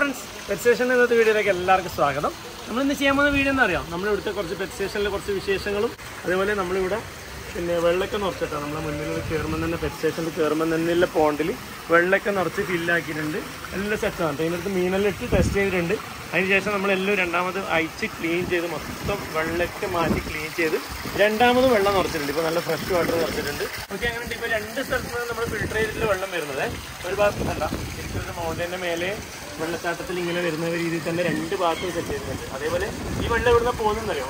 Friends pet station ഇന്നത്തെ വീഡിയോയിലേക്ക് എല്ലാവർക്കും സ്വാഗതം നമ്മൾ ഇന്ന് ചെയ്യാൻ പോകുന്ന വീഡിയോ എന്താ അറിയാം നമ്മൾ ഇവിടുത്തെ കുറച്ച് പെറ്റ് സ്റ്റേഷനിലെ കുറച്ച് വിശേഷങ്ങളും അതേപോലെ നമ്മളിവിടെ പിന്നെ വെള്ളമൊക്കെ നിറച്ചിട്ടാണ് നമ്മളെ മുന്നിൽ കയറുമ്പോൾ തന്നെ പെറ്റ് സ്റ്റേഷനിൽ കയറുമ്പോൾ തന്നെ പോണ്ടിൽ വെള്ളമൊക്കെ നിറച്ച് ഫില്ലാക്കിയിട്ടുണ്ട് എല്ലാം സെറ്റാണ് അതിനടുത്ത് മീനെല്ലാം ഇട്ട് ടെസ്റ്റ് ചെയ്തിട്ടുണ്ട് അതിനുശേഷം നമ്മളെല്ലാം രണ്ടാമത് അയച്ച് ക്ലീൻ ചെയ്ത് മൊത്തം വെള്ളമൊക്കെ മാറ്റി ക്ലീൻ ചെയ്ത് രണ്ടാമത് വെള്ളം നിറച്ചിട്ടുണ്ട് ഇപ്പോൾ നല്ല ഫ്രഷ് വാട്ടർ നിറച്ചിട്ടുണ്ട് ഓക്കെ അങ്ങനെ ഇപ്പോൾ രണ്ട് സ്ഥലത്ത് നിന്ന് നമ്മൾ ഫിൽട്ടർ ചെയ്തിട്ട് വെള്ളം വരുന്നത് ഒരു ഭാഗത്തല്ല ശരിക്കും മൗണ്ടൻ്റെ മേലെ വെള്ളച്ചാട്ടത്തിൽ ഇങ്ങനെ വരുന്ന രീതിയിൽ തന്നെ രണ്ട് ഭാഗത്തും സെറ്റ് ചെയ്തിട്ടുണ്ട് അതേപോലെ ഈ വെള്ളം ഇവിടുന്ന് പോകുന്നറിയോ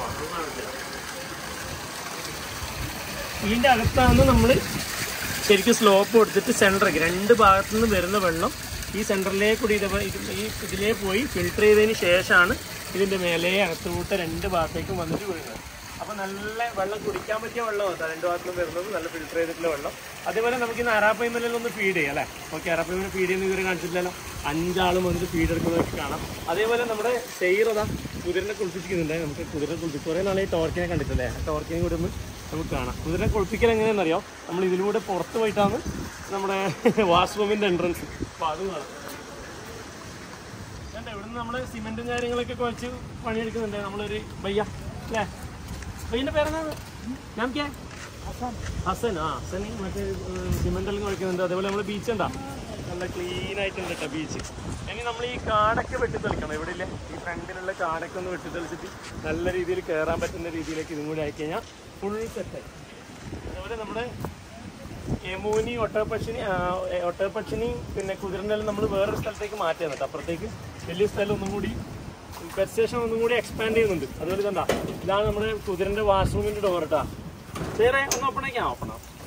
ഇതിൻ്റെ അകത്താണ് നമ്മൾ ശരിക്കും സ്ലോപ്പ് കൊടുത്തിട്ട് സെൻറ്ററിലേക്ക് രണ്ട് ഭാഗത്തു നിന്ന് വരുന്ന വെള്ളം ഈ സെൻറ്ററിലേക്ക് കൂടി ഇതേപോലെ ഇത് ഈ ഇതിലേ പോയി ഫിൽട്ടർ ചെയ്തതിന് ശേഷമാണ് ഇതിൻ്റെ മേലെ അകത്തോട്ട് രണ്ട് ഭാഗത്തേക്കും വന്നിട്ട് വീഴുന്നത് അപ്പോൾ നല്ല വെള്ളം കുടിക്കാൻ പറ്റിയ വെള്ളമാണ് കേട്ടോ രണ്ട് ഭാഗത്തുനിന്ന് വരുന്നത് നല്ല ഫിൽട്ടർ ചെയ്തിട്ടുള്ള വെള്ളം അതേപോലെ നമുക്ക് ഇന്ന് അറാപ്പൈമലിൽ ഒന്ന് ഫീഡ് ചെയ്യാം അല്ലേ ഓക്കെ അറാപ്പൈമൽ ഫീഡ് ചെയ്യുന്ന ഇവർ കാണിച്ചിട്ടില്ലല്ലോ അഞ്ചാളും വന്നിട്ട് ഫീഡ് എടുക്കുന്നതൊക്കെ കാണാം അതേപോലെ നമ്മുടെ സെയ്റതാ കുതിരനെ കുളിപ്പിക്കുന്നുണ്ട് നമുക്ക് കുതിരനെ കുളിപ്പിച്ച് കുറേ നാളെ ടോർക്കിനെ കണ്ടിട്ടില്ലേ ആ ടോർക്കിനെ കൂടി ഒന്ന് നമുക്ക് കാണാം കുതിരനെ കുളിപ്പിക്കൽ എങ്ങനെയാണെന്നറിയോ നമ്മൾ ഇതിലൂടെ പുറത്ത് പോയിട്ടാണ് നമ്മുടെ വാഷ്റൂമിൻ്റെ എൻട്രൻസ് അപ്പോൾ അത് കാണാം വേണ്ട ഇവിടുന്ന് നമ്മൾ സിമെന്റും കാര്യങ്ങളൊക്കെ കുഴച്ച് പണിയെടുക്കുന്നുണ്ട് നമ്മളൊരു ബയ്യ അല്ലേ ബയ്യന്റെ പേരെന്താണ് ഞാൻ കേ ഹസൻ ആ ഹസൻ മറ്റേ സിമെന്റ് എല്ലാം കുഴക്കുന്നുണ്ട് അതേപോലെ നമ്മൾ ബീച്ച് ഉണ്ടാ നല്ല ക്ലീൻ ആയിട്ടുണ്ട് കേട്ടോ ബീച്ച് ഇനി നമ്മൾ ഈ കാടൊക്കെ വെട്ടിത്തെളിക്കണം ഇവിടെ ഇല്ലേ ഈ ഫ്രണ്ടിലുള്ള കാടൊക്കെ ഒന്ന് വെട്ടിത്തെളിച്ചിട്ട് നല്ല രീതിയിൽ കയറാൻ പറ്റുന്ന രീതിയിലേക്ക് ഇതും കൂടി ആയി കഴിഞ്ഞാൽ ഫുൾ സെറ്റായി അതുപോലെ നമ്മുടെ യമൂനി ഒട്ടകപ്പക്ഷിനി ആ, എ, ഒട്ടകപ്പക്ഷിനി പിന്നെ കുതിരനെല്ലാം നമ്മൾ വേറൊരു സ്ഥലത്തേക്ക് മാറ്റിയാണ് കേട്ടോ അപ്പുറത്തേക്ക് വലിയ സ്ഥലം ഒന്നും കൂടി പെറ്റ് സ്റ്റേഷൻ ഒന്നും കൂടി എക്സ്പാൻഡ് ചെയ്യുന്നുണ്ട് അതുപോലെ കണ്ടാ ഇതാണ് നമ്മുടെ കുതിരന്റെ വാഷ്റൂമിന്റെ ഡോർ കേട്ടാ വേറെ ഒന്ന് ഓപ്പൺ ആക്കിയാ ഓപ്പൺ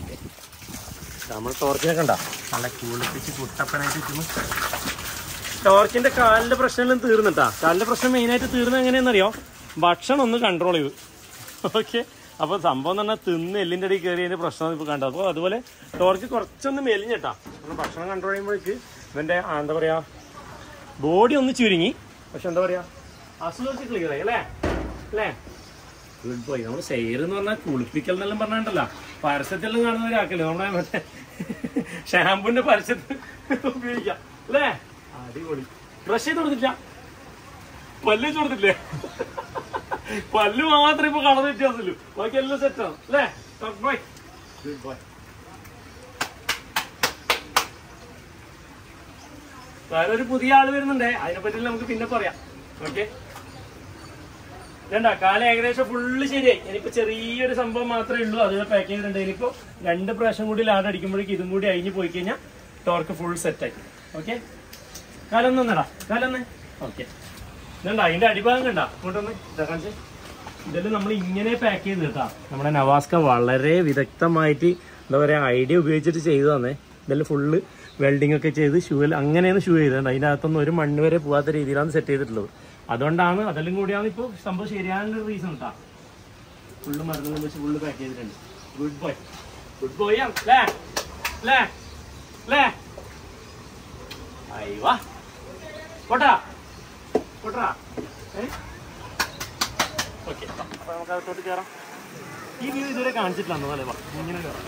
നമ്മൾ ടോർച്ചിനെ കണ്ട നല്ല കുളിപ്പിച്ച് കുട്ടപ്പനായിട്ട് ഇരിക്കുന്നു ടോർച്ചിന്റെ കാലിന്റെ പ്രശ്നമെല്ലാം തീർന്നിട്ടാ കാലിന്റെ പ്രശ്നം മെയിനായിട്ട് തീർന്നത് എങ്ങനെയാണെന്നറിയോ ഭക്ഷണം ഒന്ന് കൺട്രോൾ ചെയ്തു ഓക്കെ അപ്പോൾ സംഭവം എന്ന് പറഞ്ഞാൽ തിന്ന് എല്ലിൻ്റെ അടിയിൽ കയറിയതിൻ്റെ പ്രശ്നം ഇപ്പോൾ കണ്ടത് അപ്പോൾ അതുപോലെ ടോർക്ക് കുറച്ചൊന്ന് മെലിഞ്ഞിട്ടാ നമ്മൾ ഭക്ഷണം കൺട്രോൾ ചെയ്യുമ്പോഴേക്ക് ഇവൻ്റെ ആ, എന്താ പറയുക ബോഡി ഒന്ന് ചുരുങ്ങി പക്ഷെ എന്താ പറയുക അസുഖമൊക്കെ ക്ലിയർ ആയി അല്ലേ അല്ലേ ഗുഡ് ബോയ് നമ്മൾ സെയർ എന്ന് പറഞ്ഞാൽ കുളിപ്പിക്കൽ എന്നെല്ലാം പറഞ്ഞിട്ടല്ല പരസ്യത്തിലെല്ലാം കാണുന്നവരാക്കല്ലേ നമ്മുടെ മറ്റേ ഷാമ്പുവിന്റെ പരസ്യത്തിൽ ഉപയോഗിക്കാം അല്ലേ അടിപൊളി ബ്രഷ് ചെയ്ത് കൊടുത്തില്ല പല്ല് വെച്ച് കൊടുത്തില്ലേ പല്ല് മാത്രമേ ഇപ്പൊ കളർ വ്യത്യാസമുള്ളൂ ബാക്കി എല്ലാം സെറ്റാണ് അല്ലേ ബോയ് ഗുഡ് ബോയ് വേറെ ഒരു പുതിയ ആള് വരുന്നുണ്ടേ അതിനെ പറ്റി നമുക്ക് പിന്നെ പറയാം ഓക്കെ വേണ്ട കാലം ഏകദേശം ഫുള്ള് ശരിയായി ഇനിയിപ്പോ ചെറിയൊരു സംഭവം മാത്രമേ ഉള്ളൂ അതുപോലെ പാക്ക് ചെയ്തിട്ടുണ്ട് ഇനിയിപ്പോ രണ്ട് പ്രാവശ്യം കൂടി ലാഡ് അടിക്കുമ്പോഴേക്കും ഇതും കൂടി അഴിഞ്ഞു പോയി കഴിഞ്ഞാൽ ടോർക്ക് ഫുൾ സെറ്റ് ആക്കി ഓക്കെ കാലൊന്ന് നടാ കാലൊന്ന് ഓക്കെ ഇതണ്ട അതിന്റെ അടിഭാഗം കണ്ട ഇങ്ങോട്ടൊന്ന് ഇതാ കാണിച്ചേ ഇതെല്ലാം നമ്മൾ ഇങ്ങനെ പാക്ക് ചെയ്ത് കേട്ടാ നമ്മുടെ നവാസ്ക വളരെ വിദഗ്ധമായിട്ട് എന്താ പറയാ ഐഡിയ ഉപയോഗിച്ചിട്ട് ചെയ്തു തന്നെ ഇതെല്ലാം ഫുള്ള് വെൽഡിംഗ് ഒക്കെ ചെയ്ത് ഷൂവിൽ അങ്ങനെയാണ് ഷൂ ചെയ്തത് അതിൻ്റെ അകത്തൊന്നും ഒരു മണ്ണ് വരെ പോകാത്ത രീതിയിലാണ് സെറ്റ് ചെയ്തിട്ടുള്ളത് അതുകൊണ്ടാണ് അതെല്ലാം കൂടിയാണ് ഇപ്പോൾ സംഭവം ശരിയാനുള്ള റീസൺ കേട്ടാ ഫുള്ള് മരുന്ന് വെച്ച് ഫുള്ള് പാക്ക് ചെയ്തിട്ടുണ്ട് ഗുഡ് ബോയ് ഗുഡ് ബോയ് അല്ലേ അല്ലേ അല്ലേ അയ്യവാ പോട്ടാ പോട്ടാ ഏ ഓക്കെ അപ്പൊ നമുക്ക് അകത്തോട്ട് കയറാം ഈ വ്യൂ ഇതുവരെ കാണിച്ചിട്ടില്ല അല്ലേ വാ ഇങ്ങനെ കയറാം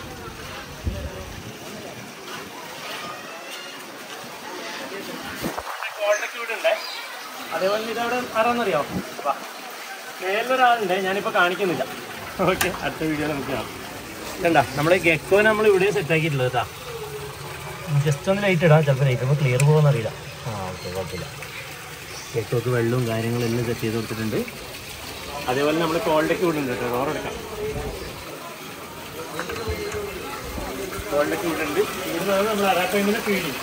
കോട്ടൊക്കെ ഇവിടെ ഉണ്ടേ അതേപോലെ ഇതവിടെ ആരാന്നറിയോ വാ മേലൊരാളുണ്ട് ഞാനിപ്പോൾ കാണിക്കുന്നില്ല ഓക്കെ അടുത്ത വീഡിയോ നമുക്ക് കാണാം കണ്ട നമ്മുടെ ഗെക്കോ നമ്മൾ ഇവിടെ സെറ്റ് ആക്കിയിട്ടുള്ളത് കേട്ടാ ജസ്റ്റ് ഒന്ന് ലൈറ്റ് ഇടാം ചിലപ്പോൾ ലൈറ്റ് ഇപ്പോൾ ക്ലിയർ പോകുമെന്ന് അറിയില്ല ആ ഓക്കെ കുഴപ്പമില്ല ഗെക്കോക്ക് വെള്ളവും കാര്യങ്ങളും എല്ലാം സെറ്റ് ചെയ്ത് കൊടുത്തിട്ടുണ്ട് അതേപോലെ നമ്മൾ കോൾഡൊക്കെ ഇവിടെ ഉണ്ട് കേട്ടോ ഡോർ എടുക്കാം കോൾഡൊക്കെ ഇവിടെ ഉണ്ട് ഇവിടുന്ന് നമ്മൾ അറാക്കോയിമിനെ ഫീഡ് ചെയ്യും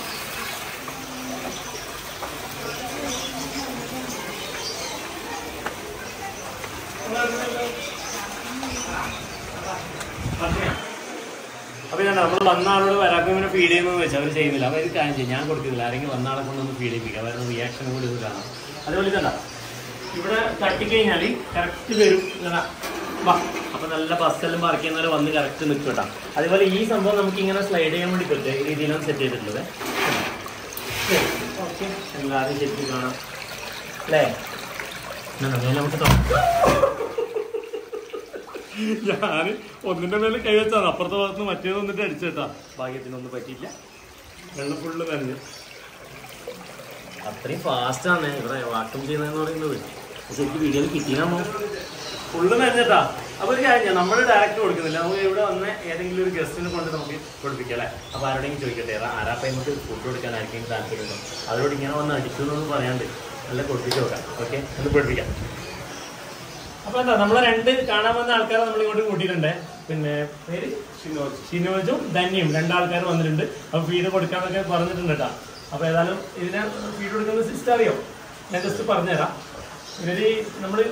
അപ്പൊ ഞാൻ നമ്മൾ വന്ന ആളോട് വരാക്കമിനെ ഫീഡ് ചെയ്യുന്നത് വെച്ചാൽ അവർ ചെയ്യുന്നില്ല അവർ കാര്യം ചെയ്യും ഞാൻ കൊടുക്കുന്നില്ല ആരെങ്കിലും വന്ന ആളെ കൊണ്ടൊന്ന് ഫീഡ് ചെയ്യിപ്പിക്കുക അവരുടെ റിയാക്ഷൻ കൂടി ഇത് കാണാം അതേപോലെ ഇതല്ല ഇവിടെ തട്ടിക്കഴിഞ്ഞാൽ കറക്റ്റ് വരും ഇങ്ങനെ വാ അപ്പൊ നല്ല ബസ്സെല്ലാം പാർക്ക് ചെയ്യുന്നവരെ വന്ന് കറക്റ്റ് നിൽക്കും കേട്ടോ അതേപോലെ ഈ സംഭവം നമുക്ക് ഇങ്ങനെ സ്ലൈഡ് ചെയ്യാൻ വേണ്ടി പറ്റും ഈ രീതിയിലാണ് സെറ്റ് ചെയ്തിട്ടുള്ളത് ഓക്കെ എല്ലാവരും ശരിക്കും കാണാം അല്ലേ എന്നാ, മേലെ നമുക്ക് തുറക്കാം ഞാൻ ഒന്നിന്റെ മേലെ കൈ വെച്ചാണ് അപ്പുറത്തെ ഭാഗത്ത് മറ്റേത് വന്നിട്ട് അടിച്ചേട്ടാ ഭാഗ്യത്തിനൊന്നും പറ്റിയില്ല വെള്ളം ഫുള്ള് നനഞ്ഞു അത്രയും ഫാസ്റ്റാണ് ഇവിടെ വാക്കം ചെയ്യുന്നതെന്ന് പറയുന്നത് ശരിക്കും വീഡിയോയിൽ കിട്ടിയാമോ ഫുള്ള് നനഞ്ഞിട്ടാ അപ്പൊ ഒരു കാര്യം ചെയ്യാം, നമ്മള് ഡയറക്റ്റ് കൊടുക്കുന്നില്ല നമുക്ക് ഇവിടെ വന്ന് ഏതെങ്കിലും ഒരു ഗസ്റ്റിനെ കൊണ്ട് നമുക്ക് കൊടുപ്പിക്കാം അല്ലേ അപ്പൊ ആരോടെങ്കിലും ചോദിക്കട്ടെ ഏതാ ആരാപ്പ നമുക്ക് ഫുഡ് കൊടുക്കാൻ ആർക്കെങ്കിലും താല്പര്യമുണ്ടോ അവരോട് ഇങ്ങനെ വന്ന് അടിക്കുന്നു പറയാണ്ട് നല്ല കൊടുപ്പിച്ച് നോക്കാം ഓക്കെ ഒന്ന് പഠിപ്പിക്കാം അപ്പൊ എന്താ നമ്മളെ രണ്ട് കാണാൻ വന്ന ആൾക്കാരെ നമ്മൾ ഇങ്ങോട്ട് കൂട്ടിയിട്ടുണ്ട് പിന്നെ പേര് ഷിനോജ് ഷിനോജും ധന്യയും രണ്ടാൾക്കാർ വന്നിട്ടുണ്ട് അപ്പൊ ഫീഡ് കൊടുക്കാന്നൊക്കെ പറഞ്ഞിട്ടുണ്ട് കേട്ടോ അപ്പൊ ഏതായാലും ഇതിനെ ഫീഡ് കൊടുക്കുന്ന സിസ്റ്റം അറിയോ ഞാൻ ജസ്റ്റ് പറഞ്ഞുതരാം ഇവര് നമ്മള്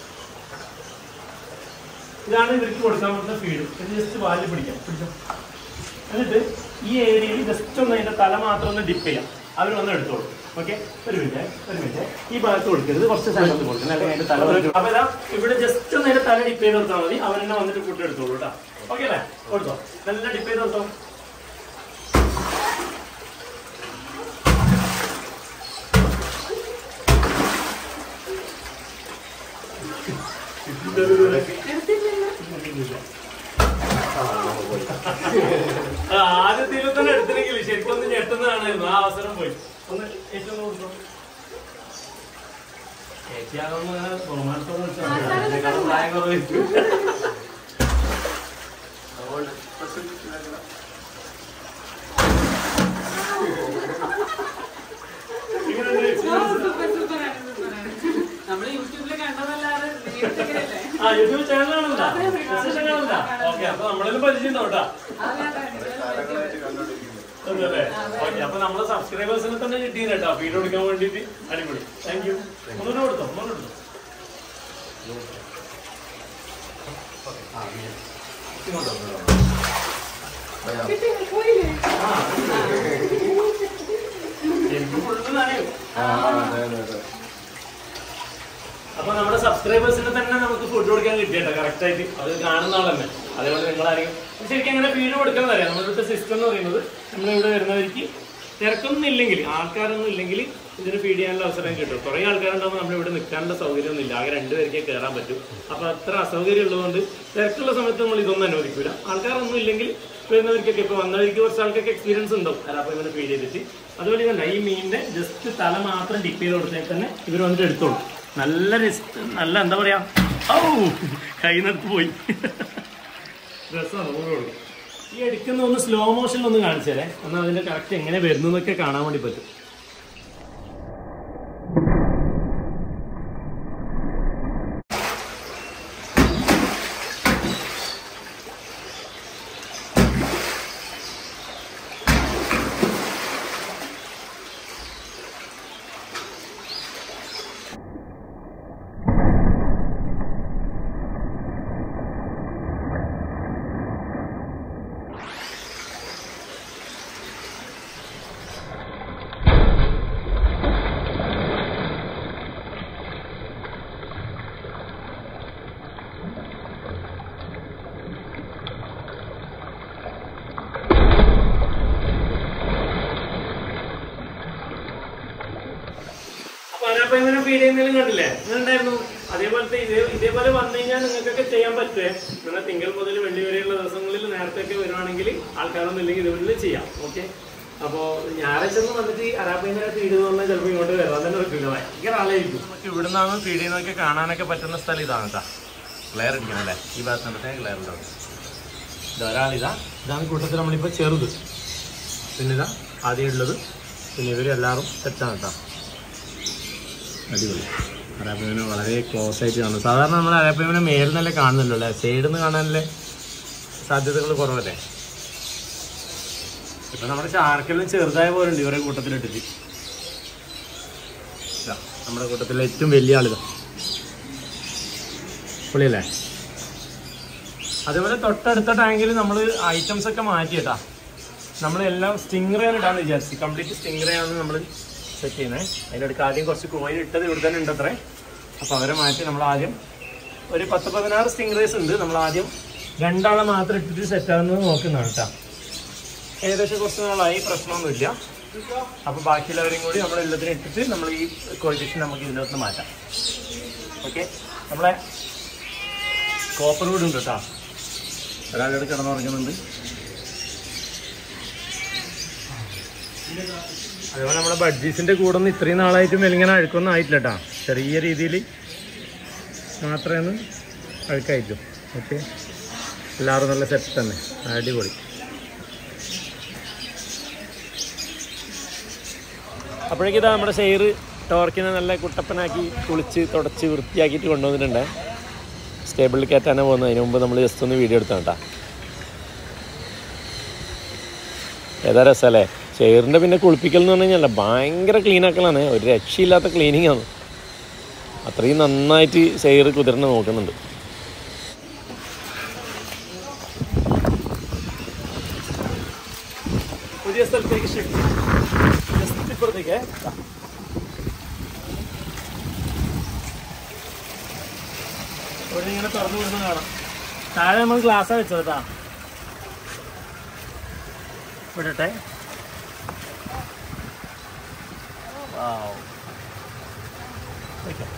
ഇതാണ് ഇവർക്ക് കൊടുക്കാൻ പറ്റുന്ന ഫീഡ് ഇത് ജസ്റ്റ് വാലിൽ പിടിക്കാം പിടിച്ചോ എന്നിട്ട് ഈ ഏരിയയിൽ ജസ്റ്റ് ഒന്ന് അതിന്റെ തല മാത്രം ഒന്ന് ഡിപ്പ് ചെയ്യാം അവർ വന്ന് എടുത്തോളൂ ഓക്കെ ഒരു മിനിറ്റ് ഒരു മിനിറ്റ് ഈ ഭാഗത്ത് കൊടുക്കരുത് കുറച്ച് സ്ഥലത്ത് കൊടുക്കണം അല്ലെങ്കിൽ അതിന്റെ തല വന്ന് അപ്പൊ ഇതാ ഇവിടെ ജസ്റ്റ് ഒന്ന് അതിന്റെ തല ഡിപ്പ് ചെയ്ത് കൊടുത്താൽ മതി അവർ തന്നെ വന്നിട്ട് ഫുഡ് എടുത്തോളൂ കേട്ടോ ഓക്കെ അല്ലേ കൊടുത്തോ നല്ല ഡിപ്പ് ചെയ്ത് കൊടുത്തോ ആ, ആദ്യത്തിൽ തന്നെ എടുത്തില്ലെങ്കിൽ ശരിക്കും ഒന്ന് ഞെട്ടുന്നതാണായിരുന്നു ആ അവസരം പോയി ഒന്ന് ഏറ്റവും കൊടുത്തോ ചേച്ചിയാകുമ്പോ അങ്ങനെ ബഹുമാനത്തോടെ വിളിച്ചാൽ മതി. ഇതിനേക്കാളും പ്രായം കുറവായിരിക്കും. ഇങ്ങനെയൊരു experience നമ്മള് യൂട്യൂബില് കണ്ടതല്ലാതെ നേരിട്ടൊക്കെയല്ലേ? ആ യൂട്യൂബ് ചാനൽ കാണുന്നുണ്ടാ വിശേഷം കാണുന്നുണ്ടാ ഓക്കെ അപ്പൊ നമ്മളിലും പരിചയം കേട്ടാ അതാണ് അല്ലേ ഓക്കെ അപ്പൊ നമ്മളെ സബ്സ്ക്രൈബേഴ്സിനെ തന്നെ കിട്ടിയത് കേട്ടോ ഫീഡ് കൊടുക്കാൻ വേണ്ടിട്ട് അടിപൊളി താങ്ക് യു ഒന്നുകൂടെ കൊടുത്തോ ഒന്നുകൂടെ കൊടുത്തോ ഇങ്ങോട്ടോ, ഇങ്ങോട്ടോ. കിട്ടി, പോയില്ലേ? ആ, എനിക്ക് ഫുള്ള് നനയും അപ്പൊ നമ്മുടെ സബ്സ്ക്രൈബേഴ്സിന് തന്നെ നമുക്ക് ഫുഡ് കൊടുക്കാൻ കിട്ടിയട്ടോ കറക്റ്റ് ആയിട്ട് അത് കാണുന്ന ആളന്നെ അതേപോലെ നിങ്ങളാരെയും ശരിക്കും അങ്ങനെ ഫീഡ് കൊടുക്കണം അറിയാം നമ്മളിവിടുത്തെ സിസ്റ്റം എന്ന് പറയുന്നത് നമ്മളിവിടെ വരുന്നവർക്ക് തിരക്കൊന്നും ഇല്ലെങ്കിൽ ആൾക്കാരൊന്നും ഇല്ലെങ്കിൽ ഇതിന് ഫീഡ് ചെയ്യാനുള്ള അവസരം കിട്ടും കുറേ ആൾക്കാരുണ്ടാകുമ്പോൾ നമ്മളിവിടെ നിൽക്കാനുള്ള സൗകര്യമൊന്നും ഇല്ല ആകെ രണ്ടുപേർക്കേ കയറാൻ പറ്റും അപ്പൊ അത്ര അസൗകര്യം ഉള്ളതുകൊണ്ട് തിരക്കുള്ള സമയത്ത് നമ്മൾ ഇതൊന്നും അനുവദിക്കില്ല ആൾക്കാരൊന്നും ഇല്ലെങ്കിൽ വരുന്നവർക്കൊക്കെ ഇപ്പൊ വന്നവർക്ക് കുറച്ച് ആൾക്കൊക്കെ എക്സ്പീരിയൻസ് ഉണ്ടാവും അപ്പൊ ഇവനെ ഫീഡ് ചെയ്തിട്ട് അതുപോലെ തന്നെ ഈ മീനിന്റെ ജസ്റ്റ് തല മാത്രം ഡിപ്പ് ചെയ്ത് കൊടുത്താൽ തന്നെ ഇവർ വന്നിട്ട് എടുത്തോളും നല്ല റിസ്ക് നല്ല എന്താ പറയാ ഔ കൈ നിർത്ത് പോയി രസമാണ് നൂറ് കൊടുക്കും ഈ എടുക്കുന്ന ഒന്ന് സ്ലോ മോഷനിൽ ഒന്ന് കാണിച്ചേരെ എന്നാൽ അതിന്റെ കറക്റ്റ് എങ്ങനെ വരുന്നു എന്നൊക്കെ കാണാൻ വേണ്ടി പറ്റും അപ്പൊ അതിനപ്പോ ഇങ്ങനെ ഫീഡ് ചെയ്യുന്നതിലും കണ്ടില്ലേ ഇങ്ങനെ ഉണ്ടായിരുന്നു അതേപോലത്തെ ഇതേ ഇതേപോലെ വന്നു കഴിഞ്ഞാൽ നിങ്ങൾക്കൊക്കെ ചെയ്യാൻ പറ്റുമേ നിങ്ങൾ തിങ്കൾ മുതൽ വെള്ളി വരെയുള്ള ദിവസങ്ങളിൽ നേരത്തെ ഒക്കെ വരുവാണെങ്കിൽ ആൾക്കാരൊന്നും ഇല്ലെങ്കിൽ ഇതുപോലെ ചെയ്യാം ഓക്കെ അപ്പോ ഞായറാഴ്ച ഒന്നും വന്നിട്ട് അരാപ്പയിനെ ഫീഡ് എന്ന് പറഞ്ഞാൽ ചിലപ്പോൾ ഇങ്ങോട്ട് വരാൻ തന്നെ പറ്റില്ല ഭയങ്കര ആളായിരിക്കും നമുക്ക് ഇവിടെ നിന്നാണ് ഫീഡ് ചെയ്യുന്നതൊക്കെ കാണാനൊക്കെ പറ്റുന്ന സ്ഥലം ഇതാണ് കേട്ടോ ക്ലെയർ അടിക്കണം അല്ലേ ഈ ഭാഗത്ത് നിന്നിട്ടേ ക്ലെയർ ഉണ്ടാവും ഇത് ഒരാളിതാ ഇതാണ് കൂട്ടത്തിൽ നമ്മളിപ്പോൾ ചെറുത് പിന്നെ ഇതാ ആദ്യം ഉള്ളത് പിന്നെ ഇവരെല്ലാവരും സെറ്റാണ് കേട്ടോ അടിപൊളി അരാപ്പയ്മനെ വളരെ ക്ലോസ് ആയിട്ട് കാണുന്നു സാധാരണ നമ്മൾ അരാപ്പയ്മനെ മേലിൽ നിന്നല്ലേ കാണുന്നല്ലോ അല്ലേ സൈഡിൽ നിന്ന് കാണാനല്ലേ സാധ്യതകൾ കുറവല്ലേ ഇപ്പൊ നമ്മുടെ ചാർക്കെല്ലാം ചെറുതായ പോലെ ഉണ്ട് ഇവരെ കൂട്ടത്തിലിട്ടിട്ട് ഇതാ, നമ്മുടെ കൂട്ടത്തിലെ ഏറ്റവും വലിയ ആളിതാ പൊളിയല്ലേ അതേപോലെ തൊട്ടടുത്ത ടാങ്കിൽ നമ്മൾ ഐറ്റംസ് ഒക്കെ മാറ്റി കേട്ടാ നമ്മളെല്ലാം സ്റ്റിംഗ്രയാണ് ഇടാന്ന് വിചാരിച്ചു കംപ്ലീറ്റ് സ്റ്റിംഗ്രയാണ് നമ്മൾ സെറ്റ് ചെയ്യുന്നത് അതിൻ്റെ അടുക്ക് ആദ്യം കുറച്ച് കോയിൻ ഇട്ടത് ഇവിടെ തന്നെ ഉണ്ട് അത്രേ അപ്പോൾ അവരെ മാറ്റി നമ്മൾ ആദ്യം ഒരു പത്ത് പതിനാറ് സ്റ്റിംഗ്രേസ് ഉണ്ട് നമ്മൾ ആദ്യം രണ്ടാളെ മാത്രം ഇട്ടിട്ട് സെറ്റ് ആകുന്നത് നോക്കുന്നതാണ് കേട്ടോ ഏകദേശം കുറച്ച് നാളായി പ്രശ്നമൊന്നുമില്ല അപ്പോൾ ബാക്കിയുള്ളവരെയും കൂടി നമ്മൾ എല്ലാത്തിനും ഇട്ടിട്ട് നമ്മൾ ഈ കോയിഫിഷ്യൻ നമുക്ക് ഇതിനകത്ത് മാറ്റാം ഓക്കെ നമ്മളെ കോപ്പർ വീട് ഉണ്ട് കേട്ടോ ഒരാളുടെ കിടന്നുറങ്ങുന്നുണ്ട് അതുപോലെ നമ്മുടെ ബഡ്ജീസിന്റെ കൂടെ ഒന്നും ഇത്രയും നാളായിട്ടും ഇങ്ങനെ അഴുക്കൊന്നും ആയിട്ടില്ല കേട്ടോ ചെറിയ രീതിയിൽ മാത്രമേ ഒന്ന് അഴുക്കായിട്ടു ഓക്കെ എല്ലാവരും നല്ല സെറ്റ് തന്നെ അടിപൊളി അപ്പോഴേക്കും ഇതാ നമ്മുടെ ഷെയർ ടോർക്കിനെ നല്ല കുട്ടപ്പനാക്കി കുളിച്ച് തുടച്ച് വൃത്തിയാക്കിയിട്ട് കൊണ്ടുവന്നിട്ടുണ്ട് സ്റ്റേബിളിൽ കയറ്റാനാണ് പോകുന്നത് അതിന് മുമ്പ് നമ്മൾ ജസ്റ്റ് ഒന്ന് വീഡിയോ എടുത്താണ് കേട്ടോ ഏതാ രസമല്ലേ ചെയറിൻ്റെ പിന്നെ കുളിപ്പിക്കൽ എന്ന് പറഞ്ഞു കഴിഞ്ഞാൽ ഭയങ്കര ക്ലീൻ ആക്കലാണ് ഒരു രക്ഷയില്ലാത്ത ക്ലീനിങ് ആണ് അത്രയും നന്നായിട്ട് ചെയർ കുതിരനെ നോക്കുന്നുണ്ട് പുതിയ സ്ഥലത്തേക്ക് ഷിഫ്റ്റ് ജസ്റ്റ് ഇപ്പുറത്തേക്ക് ഇവിടെ ഇങ്ങനെ തുറന്നു വിടുന്ന കാണാം താഴെ നമ്മൾ ഗ്ലാസ്സാ വെച്ചത് കേട്ടാ വിടട്ടെ Wow. വെക്കാം.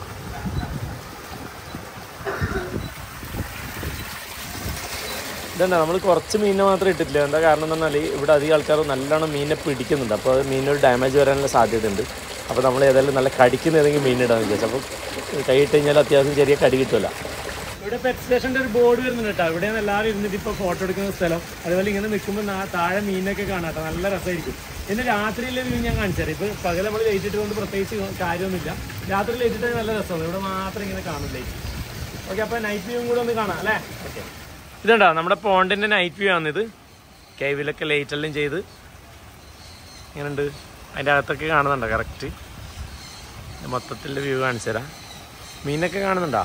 ഇതെന്താ നമ്മൾ കുറച്ച് മീനിനെ മാത്രമേ ഇട്ടിട്ടില്ല എന്താ കാരണം എന്ന് പറഞ്ഞാൽ ഇവിടെ അധികം ആൾക്കാർ നല്ലോണം മീനിനെ പിടിക്കുന്നുണ്ട് അപ്പോൾ അത് മീനൊരു ഡാമേജ് വരാനുള്ള സാധ്യതയുണ്ട് അപ്പോൾ നമ്മൾ ഏതായാലും നല്ല കടിക്കുന്ന ഏതെങ്കിലും മീൻ ഇടാന്ന് വിചാരിച്ചു അപ്പോൾ കൈ ഇട്ട് കഴിഞ്ഞാൽ അത്യാവശ്യം ചെറിയ കടി കിട്ടുമല്ല ഇവിടെ പെറ്റ് സ്റ്റേഷൻ്റെ ഒരു ബോർഡ് വരുന്നുണ്ട് കേട്ടോ ഇവിടെയാണ് എല്ലാവരും ഇരുന്നിട്ട് ഇപ്പോൾ ഫോട്ടോ എടുക്കുന്ന സ്ഥലം അതുപോലെ ഇങ്ങനെ നിൽക്കുമ്പോൾ നാ- താഴെ മീനൊക്കെ കാണാം കേട്ടോ നല്ല രസമായിരിക്കും പിന്നെ രാത്രിയിലെ വ്യൂ ഞാൻ കാണിച്ചു തരാം ഇപ്പോൾ പകൽ നമ്മൾ ലൈറ്റ് ഇട്ടുകൊണ്ട് പ്രത്യേകിച്ച് കാര്യമൊന്നുമില്ല രാത്രി ലൈറ്റ് ഇട്ടാൽ നല്ല രസമാണ് ഇവിടെ മാത്രം ഇങ്ങനെ കാണും ലൈറ്റ് ഓക്കെ അപ്പോൾ നൈറ്റ് വ്യൂവും കൂടെ ഒന്ന് കാണാം അല്ലേ ഓക്കെ ഇതുണ്ടോ നമ്മുടെ പോണ്ടിൻ്റെ നൈറ്റ് വ്യൂ ആണിത് കേവിലൊക്കെ ലൈറ്റ് എല്ലാം ചെയ്ത് ഇങ്ങനെയുണ്ട് അതിൻ്റെ അകത്തൊക്കെ കാണുന്നുണ്ടോ കറക്റ്റ് മൊത്തത്തിലുള്ള വ്യൂ കാണിച്ചു തരാം മീനൊക്കെ കാണുന്നുണ്ടോ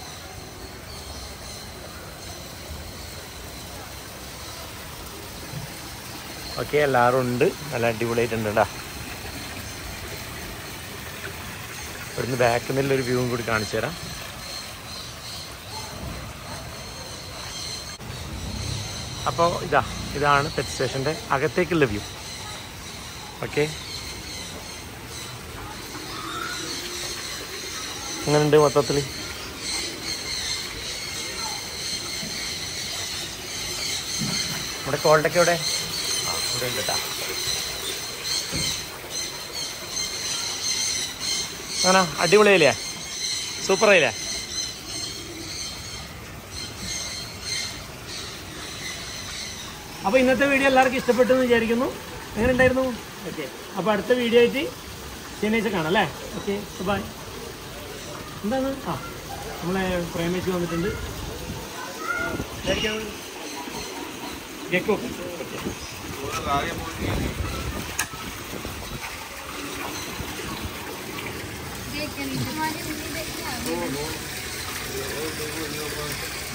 ഓക്കെ എല്ലാവരും ഉണ്ട് നല്ല അടിപൊളിയായിട്ടുണ്ട് കേട്ടോ ഇവിടുന്ന് ബാക്കിൽ നിന്നുള്ളൊരു വ്യൂവും കൂടി കാണിച്ചു തരാം അപ്പോൾ ഇതാ ഇതാണ് പെറ്റ് സ്റ്റേഷൻ്റെ അകത്തേക്കുള്ള വ്യൂ ഓക്കെ അങ്ങനെയുണ്ട് മൊത്തത്തിൽ നമ്മുടെ കോൾട്ടൊക്കെ എവിടെ ആ ഇവിടെ ഉണ്ട് കേട്ടോ അങ്ങനെ അടിപൊളിയായില്ലേ സൂപ്പറായില്ലേ അപ്പോൾ ഇന്നത്തെ വീഡിയോ എല്ലാവർക്കും ഇഷ്ടപ്പെട്ടു എന്ന് വിചാരിക്കുന്നു എങ്ങനെ ഉണ്ടായിരുന്നു ഓക്കെ അപ്പോൾ അടുത്ത വീഡിയോ ആയിട്ട് ശനിയാഴ്ച കാണാം അല്ലേ ഓക്കെ ബൈ എന്താണ് ആ നമ്മളെ പ്രേമിച്ച് വന്നിട്ടുണ്ട് ഗെക്കോ ഓക്കെ देख के नीचे हमारी उंगली देखना